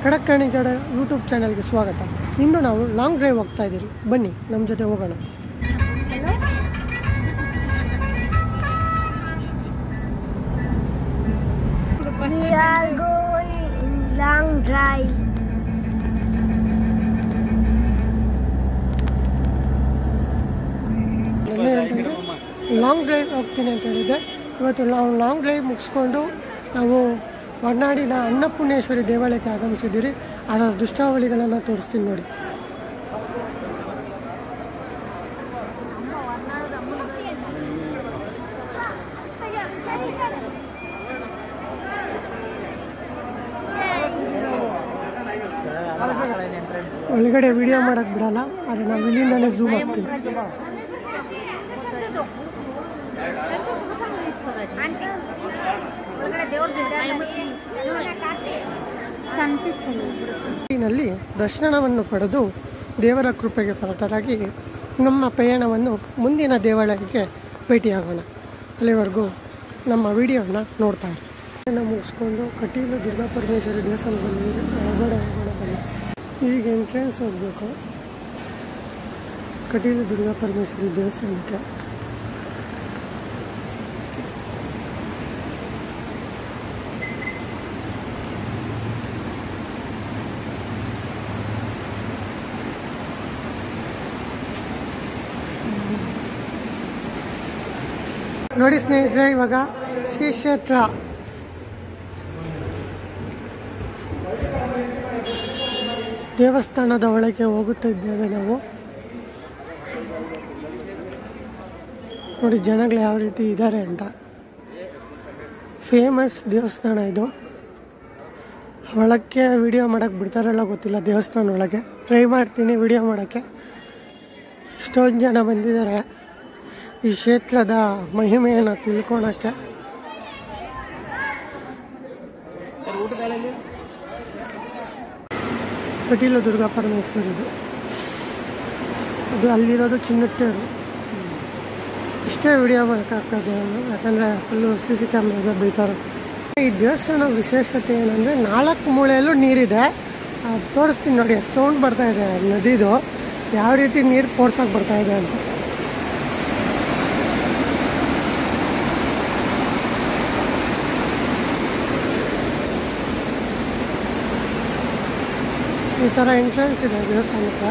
ಕಡಕ್ಕಾಣಿ ಕಡ ಯೂಟ್ಯೂಬ್ ಚಾನಲ್ಗೆ ಸ್ವಾಗತ ಇಂದು ನಾವು ಲಾಂಗ್ ಡ್ರೈವ್ ಹೋಗ್ತಾ ಇದ್ದೀರಿ ಬನ್ನಿ ನಮ್ಮ ಜೊತೆ ಹೋಗೋಣ We are going in long drive. ನೆನ್ನೆ ಅಂತಂದರೆ ಲಾಂಗ್ ಡ್ರೈವ್ ಹೋಗ್ತೀನಿ ಅಂತ ಹೇಳಿದ್ದೆ ಇವತ್ತು ನಾವು ಲಾಂಗ್ ಡ್ರೈವ್ ಮುಗಿಸ್ಕೊಂಡು ನಾವು ಹೊರನಾಡಿನ ಅನ್ನಪೂರ್ಣೇಶ್ವರಿ ದೇವಾಲಯಕ್ಕೆ ಆಗಮಿಸಿದ್ದೀರಿ ಅದರ ದೃಷ್ಟಾವಳಿಗಳನ್ನು ತೋರಿಸ್ತೀನಿ ನೋಡಿ ಒಳಗಡೆ ವಿಡಿಯೋ ಮಾಡೋಕ್ಕೆ ಬಿಡಲ್ಲ ಆದರೆ ನಾವು ಇಲ್ಲಿಂದಲೇ ಝೂಮ್ ಆಗ್ತೀವಿ ನಲ್ಲಿ ದರ್ಶನವನ್ನು ಪಡೆದು ದೇವರ ಕೃಪೆಗೆ ಪಾತ್ರರಾಗಿ ನಮ್ಮ ಪ್ರಯಾಣವನ್ನು ಮುಂದಿನ ದೇವಾಲಯಕ್ಕೆ ಭೇಟಿಯಾಗೋಣ ಅಲ್ಲಿವರೆಗೂ ನಮ್ಮ ವಿಡಿಯೋನ ನೋಡ್ತಾ ಇರಿ ಪ್ರಯಾಣ ಮುಗಿಸ್ಕೊಂಡು ಕಟೀಲು ದುರ್ಗಾ ಪರಮೇಶ್ವರಿ ದೇವಸ್ಥಾನದಲ್ಲಿ ಒಳಗಡೆ ಹೋಗೋಣ ಬನ್ನಿ ಈಗ ಎಂಟ್ರೆನ್ಸ್ ಹೋಗಬೇಕು ಕಟೀಲು ದುರ್ಗಾ ಪರಮೇಶ್ವರಿ ದೇವಸ್ಥಾನಕ್ಕೆ ನೋಡಿ ಸ್ನೇಹಿತರೆ ಇವಾಗ ಶ್ರೀ ಕ್ಷೇತ್ರ ದೇವಸ್ಥಾನದ ಒಳಗೆ ಹೋಗುತ್ತಾ ಇದ್ದೇವೆ ನಾವು ನೋಡಿ ಜನಗಳು ಯಾವ ರೀತಿ ಇದ್ದಾರೆ ಅಂತ ಫೇಮಸ್ ದೇವಸ್ಥಾನ ಇದು ಒಳಕ್ಕೆ ವಿಡಿಯೋ ಮಾಡೋಕ್ಕೆ ಬಿಡ್ತಾರಲ್ಲ ಗೊತ್ತಿಲ್ಲ ದೇವಸ್ಥಾನ ಒಳಗೆ ಟ್ರೈ ಮಾಡ್ತೀನಿ ವಿಡಿಯೋ ಮಾಡೋಕ್ಕೆ ಎಷ್ಟೊಂದು ಜನ ಬಂದಿದ್ದಾರೆ ಈ ಕ್ಷೇತ್ರದ ಮಹಿಮೆಯನ್ನು ತಿಳ್ಕೊಳಕ್ಕೆ ಕಟೀಲು ದುರ್ಗಾ ಪರಮೇಶ್ವರಿದು ಅದು ಅಲ್ಲಿರೋದು ಚಿನ್ನತ್ತೇರು ಇಷ್ಟೇ ವಿಡಿಯೋ ಮಾಡೋಕ್ಕಾಗ್ತದೆ ಯಾಕಂದರೆ ಫುಲ್ಲು ಸಿ ಸಿ ಕ್ಯಾಮ್ರಾಗ ಬೀಳ್ತಾರೆ ಈ ದೇವಸ್ಥಾನ ವಿಶೇಷತೆ ಏನಂದರೆ ನಾಲ್ಕು ಮೂಲೆಯಲ್ಲೂ ನೀರಿದೆ ಅದು ತೋರಿಸ್ತೀನಿ ನೋಡಿ ಸೌಂಡ್ ಬರ್ತಾ ಇದೆ ನದಿದು ಯಾವ ರೀತಿ ನೀರು ಫೋರ್ಸಾಗಿ ಬರ್ತಾ ಇದೆ ಅಂತ ಈ ಥರ ಎಂಟ್ರೆನ್ಸ್ ಇದೆ ದೇವಸ್ಥಾನಕ್ಕೆ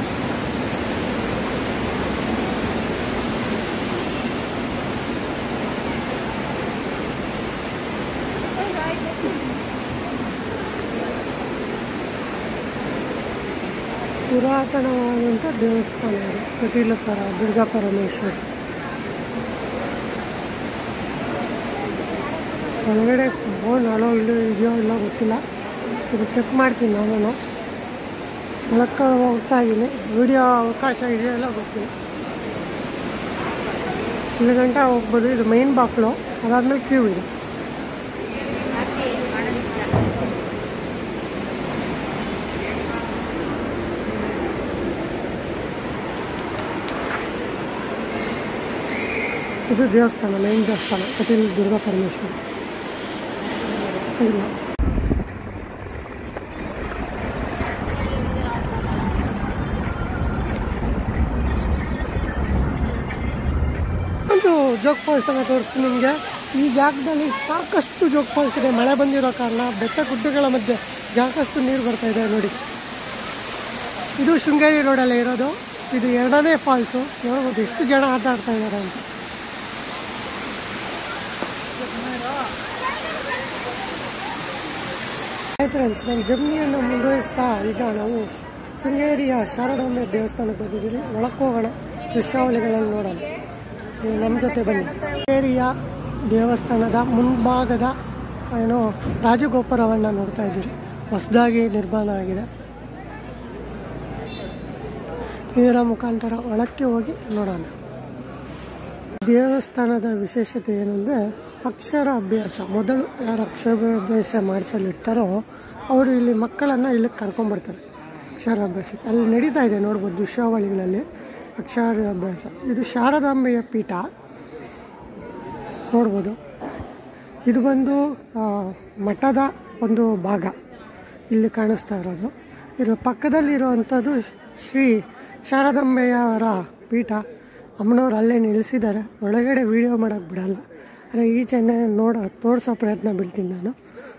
ಪುರಾತನವಾದಂಥ ದೇವಸ್ಥಾನ ಇದು ಕಟೀಲ ಪರ ದುರ್ಗಾ ಪರಮೇಶ್ವರಿ ಒಳಗಡೆ ಫೋನ್ ಅಲೋ ಇಲ್ಲೋ ಇದೆಯೋ ಇಲ್ಲ ಗೊತ್ತಿಲ್ಲ ಇದು ಚೆಕ್ ಮಾಡ್ತೀನಿ ನಾನು ಒಳಕ್ಕೆ ಹೋಗ್ತಾ ಇದ್ದೀನಿ ವಿಡಿಯೋ ಅವಕಾಶ ಇದೆಯೋ ಇಲ್ಲ ಗೊತ್ತಿಲ್ಲ ಇಲ್ಲಿ ಗಂಟ ಹೋಗ್ಬೋದು ಇದು ಮೈನ್ ಬಾಕ್ಲು ಅದಾದ್ಮೇಲೆ ಕ್ಯೂ ಇದೆ ಇದು ದೇವಸ್ಥಾನ ಮೈನ್ ದೇವಸ್ಥಾನ ಕಟೀಲ್ ದುರ್ಗಾ ಪರಮೇಶ್ವರಿ ಇಲ್ಲ ಒಂದು ಜೋಗ್ ಫಾಲ್ಸ್ ಅನ್ನ ತೋರಿಸ್ತೀನಿ ನಿಮಗೆ ಈ ಜಾಗದಲ್ಲಿ ಸಾಕಷ್ಟು ಜೋಗ್ ಫಾಲ್ಸ್ ಇದೆ ಮಳೆ ಬಂದಿರೋ ಕಾರಣ ಬೆಟ್ಟ ಗುಡ್ಡಗಳ ಮಧ್ಯೆ ಸಾಕಷ್ಟು ನೀರು ಬರ್ತಾ ಇದೆ ನೋಡಿ ಇದು ಶೃಂಗೇರಿ ರೋಡಲ್ಲೇ ಇರೋದು ಇದು ಎರಡನೇ ಫಾಲ್ಸು ನೋಡ್ಬೋದು ಎಷ್ಟು ಜನ ಆಟ ಆಡ್ತಾ ಇದ್ದಾರೆ ಅಂತ ಆಯ್ತು ಫ್ರೆಂಡ್ಸ್ ನಮ್ಮ ಜರ್ನಿಯನ್ನು ಮುಂದುವರಿಸ್ತಾ ಈಗ ನಾವು ಶೃಂಗೇರಿಯ ಶಾರದಾಂಬೆ ದೇವಸ್ಥಾನಕ್ಕೆ ಬಂದಿದ್ದೀವಿ ಒಳಕ್ಕೆ ಹೋಗೋಣ ದೃಶ್ಯಾವಳಿಗಳನ್ನು ನೋಡೋಣ ನೀವು ನಮ್ಮ ಜೊತೆ ಬನ್ನಿ ಶೃಂಗೇರಿಯ ದೇವಸ್ಥಾನದ ಮುಂಭಾಗದ ಏನೋ ರಾಜಗೋಪುರವನ್ನು ನೋಡ್ತಾ ಇದ್ದೀರಿ ಹೊಸದಾಗಿ ನಿರ್ಮಾಣ ಆಗಿದೆ ಇದರ ಮುಖಾಂತರ ಒಳಕ್ಕೆ ಹೋಗಿ ನೋಡೋಣ ದೇವಸ್ಥಾನದ ವಿಶೇಷತೆ ಏನಂದರೆ ಅಕ್ಷರ ಅಭ್ಯಾಸ ಮೊದಲು ಯಾರು ಅಕ್ಷರಾಭ್ಯಾಸ ಮಾಡಿಸಲಿರ್ತಾರೋ ಅವರು ಇಲ್ಲಿ ಮಕ್ಕಳನ್ನು ಇಲ್ಲಿಗೆ ಕರ್ಕೊಂಡ್ಬರ್ತಾರೆ ಅಕ್ಷರಾಭ್ಯಾಸಕ್ಕೆ ಅಲ್ಲಿ ನಡೀತಾ ಇದೆ ನೋಡ್ಬೋದು ದೃಶ್ಯಾವಳಿಗಳಲ್ಲಿ ಅಕ್ಷರಾಭ್ಯಾಸ ಇದು ಶಾರದಾಂಬೆಯ ಪೀಠ ನೋಡ್ಬೋದು ಇದು ಬಂದು ಆ, ಮಠದ ಒಂದು ಭಾಗ ಇಲ್ಲಿ ಕಾಣಿಸ್ತಾ ಇರೋದು ಇದ್ರ ಪಕ್ಕದಲ್ಲಿರುವಂಥದ್ದು ಶ್ರೀ ಶಾರದಾಂಬೆಯವರ ಪೀಠ ಅಮ್ಮನವ್ರು ಅಲ್ಲೇ ನಿಲ್ಲಿಸಿದ್ದಾರೆ ಒಳಗಡೆ ವೀಡಿಯೋ ಮಾಡೋಕ್ಕೆ ಬಿಡಲ್ಲ ಆದರೆ ಈಚೆನೆ ನೋಡ ತೋರಿಸೋ ಪ್ರಯತ್ನ ಬೀಳ್ತೀನಿ ನಾನು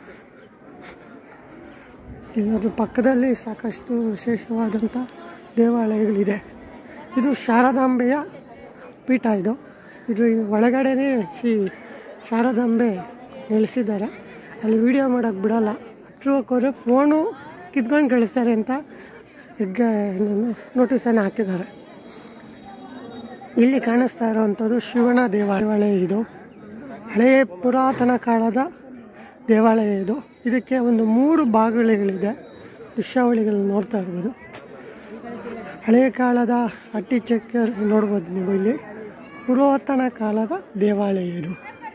ಇಲ್ಲದ್ರ ಪಕ್ಕದಲ್ಲಿ ಸಾಕಷ್ಟು ವಿಶೇಷವಾದಂಥ ದೇವಾಲಯಗಳಿದೆ ಇದು ಶಾರದಾಂಬೆಯ ಪೀಠ ಇದು ಇದು ಒಳಗಡೆನೇ ಶ್ರೀ ಶಾರದಾಂಬೆ ನೆಲೆಸಿದ್ದಾರೆ ಅಲ್ಲಿ ವಿಡಿಯೋ ಮಾಡೋಕ್ಕೆ ಬಿಡಲ್ಲ ಹತ್ರಕ್ಕೆ ಹೋದ್ರೆ ಫೋನು ಕಿತ್ಕೊಂಡು ಕಳಿಸ್ತಾರೆ ಅಂತ ಈಗ ನೋಟಿಸನ್ನು ಹಾಕಿದ್ದಾರೆ ಇಲ್ಲಿ ಕಾಣಿಸ್ತಾ ಇರೋವಂಥದ್ದು ಶಿವನ ದೇವಾಲಯ ಇದು ಹಳೆಯ ಪುರಾತನ ಕಾಲದ ದೇವಾಲಯ ಇದು ಇದಕ್ಕೆ ಒಂದು ಮೂರು ಬಾಗಿಲುಗಳಿದೆ ದೃಶ್ಯಾವಳಿಗಳನ್ನ ನೋಡ್ತಾ ಇರ್ಬೋದು ಹಳೆಯ ಕಾಲದ ಅಟ್ಟಿ ಚಕ್ರ ನೋಡ್ಬೋದು ನೀವು ಇಲ್ಲಿ ಪುರಾತನ ಕಾಲದ ದೇವಾಲಯ ಇದು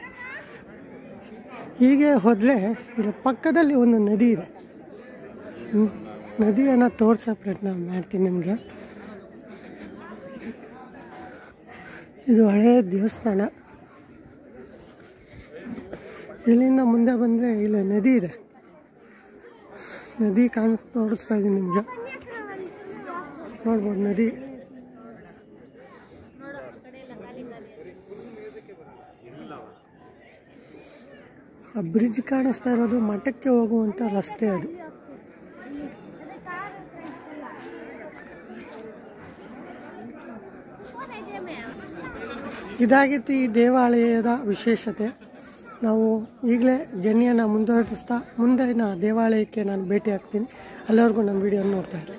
ಹೀಗೆ ಹೋದರೆ ಇದರ ಪಕ್ಕದಲ್ಲಿ ಒಂದು ನದಿ ಇದೆ ಹ್ಮ್. ನದಿಯನ್ನು ತೋರಿಸೋ ಪ್ರಯತ್ನ ಮಾಡ್ತೀನಿ ನಿಮಗೆ ಇದು ಹಳೆಯ ದೇವಸ್ಥಾನ ಇಲ್ಲಿಂದ ಮುಂದೆ ಬಂದರೆ ಇಲ್ಲಿ ನದಿ ಇದೆ ನದಿ ಕಾಣಿಸ್ ತೋರಿಸ್ತಾ ಇದ್ದೀನಿ ನಿಮಗೆ ನೋಡ್ಬೋದು ನದಿ ಆ ಬ್ರಿಡ್ಜ್ ಕಾಣಿಸ್ತಾ ಇರೋದು ಮಠಕ್ಕೆ ಹೋಗುವಂಥ ರಸ್ತೆ ಅದು ಇದಾಗಿತ್ತು ಈ ದೇವಾಲಯದ ವಿಶೇಷತೆ ನಾವು ಈಗಲೇ ಜರ್ನಿಯನ್ನು ಮುಂದುವರಿಸ್ತಾ ಮುಂದಿನ ದೇವಾಲಯಕ್ಕೆ ನಾನು ಭೇಟಿ ಆಗ್ತೀನಿ ಅಲ್ಲಿವರೆಗೂ ನಮ್ಮ ವಿಡಿಯೋ ನೋಡ್ತಾ ಇರಿ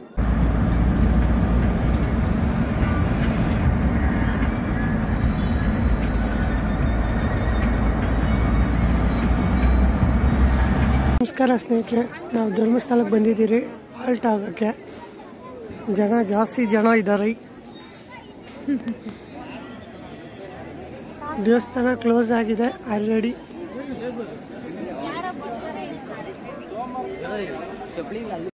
ನಮಸ್ಕಾರ ಸ್ನೇಹಿತರೆ ನಾವು ಧರ್ಮಸ್ಥಳಕ್ಕೆ ಬಂದಿದ್ದೀರಿ ಹಾಲ್ಟ್ ಆಗೋಕ್ಕೆ ಜನ ಜಾಸ್ತಿ ಜನ ಇದ್ದಾರೆ ದೇವಸ್ಥಾನ ಕ್ಲೋಸ್ ಆಗಿದೆ ಆಲ್ರೆಡಿ